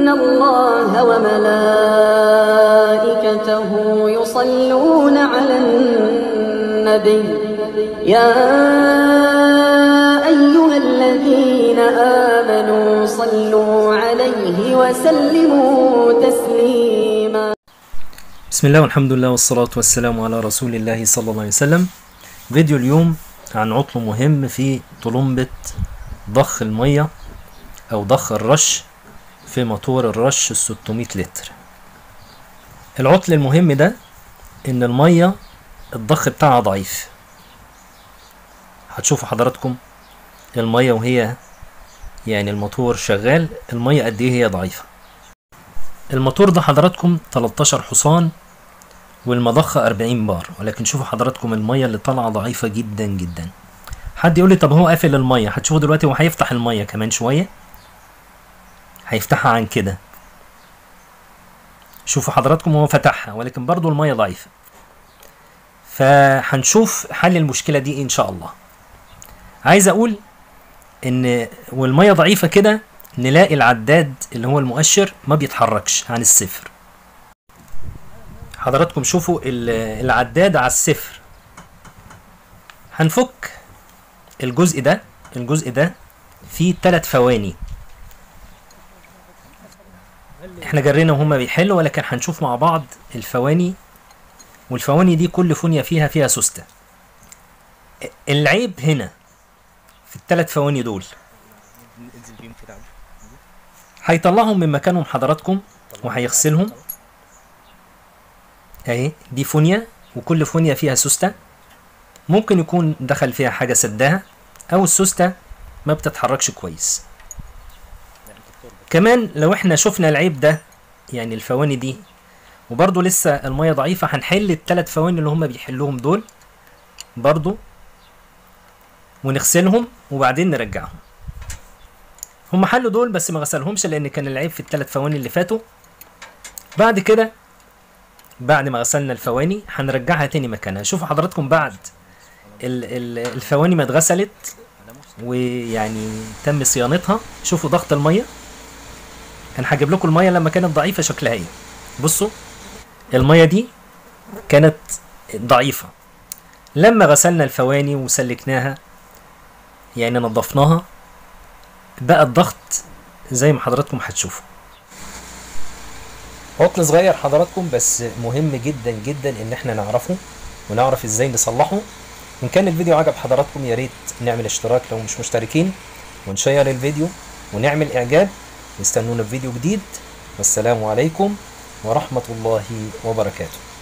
الله وملائكته يصلون على النبي يا أيها الذين آمنوا صلوا عليه وسلموا تسليما بسم الله والحمد لله والصلاة والسلام على رسول الله صلى الله عليه وسلم فيديو اليوم عن عطل مهم في طلمبة ضخ المية أو ضخ الرش في موتور الرش ال 600 لتر العطل المهم ده إن المية الضخ بتاعها ضعيف هتشوفوا حضراتكم المية وهي يعني الموتور شغال المية قد ايه هي ضعيفة الموتور ده حضراتكم 13 حصان والمضخة 40 بار ولكن شوفوا حضراتكم المية اللي طالعة ضعيفة جدا جدا حد يقول لي طب هو قافل المية هتشوفوا دلوقتي هو هيفتح المية كمان شوية هيفتحها عن كده شوفوا حضراتكم هو فتحها ولكن برضو المية ضعيفة فهنشوف حل المشكلة دي ان شاء الله عايز اقول ان والمية ضعيفة كده نلاقي العداد اللي هو المؤشر ما بيتحركش عن الصفر حضراتكم شوفوا ال- العداد على الصفر هنفك الجزء ده الجزء ده فيه تلات فواني احنا جرينا وهما بيحلوا ولكن هنشوف مع بعض الفواني والفواني دي كل فونية فيها فيها سوستة العيب هنا في التلات فواني دول هيطلعهم من مكانهم حضراتكم وهيغسلهم اهي دي فونيا وكل فونيا فيها سوستة ممكن يكون دخل فيها حاجة سداها او السوستة ما بتتحركش كويس كمان لو احنا شفنا العيب ده يعني الفواني دي وبرضو لسه المية ضعيفة هنحل التلات فواني اللي هما بيحلوهم دول برضو ونغسلهم وبعدين نرجعهم هم حلوا دول بس ما غسلهمش لان كان العيب في الثلاث فواني اللي فاتوا بعد كده بعد ما غسلنا الفواني هنرجعها تاني مكانها شوفوا حضراتكم بعد ال- ال- الفواني ما اتغسلت ويعني تم صيانتها شوفوا ضغط الميه انا هجيب لكم الميه لما كانت ضعيفه شكلها ايه بصوا الميه دي كانت ضعيفه لما غسلنا الفواني وسلكناها يعني نظفناها بقى الضغط زي ما حضراتكم هتشوفوا عطل صغير حضراتكم بس مهم جدا جدا ان احنا نعرفه ونعرف ازاي نصلحه ان كان الفيديو عجب حضراتكم يا ريت نعمل اشتراك لو مش مشتركين ونشير الفيديو ونعمل اعجاب استنونا في فيديو جديد والسلام عليكم ورحمة الله وبركاته